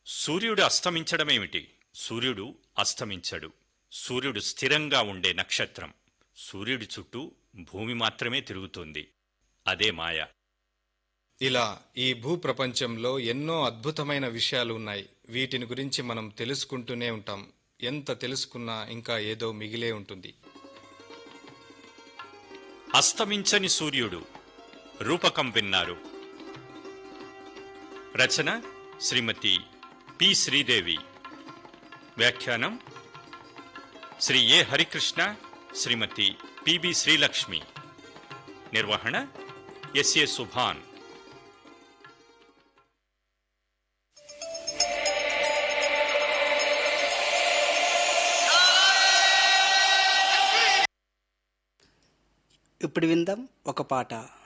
సూర్యుడు అస్తమించడమేమిటి సూర్యుడు అస్తమించడు సూర్యుడు స్థిరంగా ఉండే నక్షత్రం సూర్యుడి చుట్టూ భూమి మాత్రమే తిరుగుతుంది అదే మాయ ఇలా ఈ భూప్రపంచంలో ఎన్నో అద్భుతమైన విషయాలు ఉన్నాయి వీటిని గురించి మనం తెలుసుకుంటూనే ఉంటాం ఎంత తెలుసుకున్నా ఇంకా ఏదో మిగిలే ఉంటుంది అస్తమించని సూర్యుడు రూపకం విన్నారు రచన శ్రీమతి పి శ్రీదేవి వ్యాఖ్యానం శ్రీ ఏ హరికృష్ణ శ్రీమతి పిబి శ్రీలక్ష్మి నిర్వహణ ఎస్ఏ సుభాన్ ఇప్పుడు విందాం ఒక పాట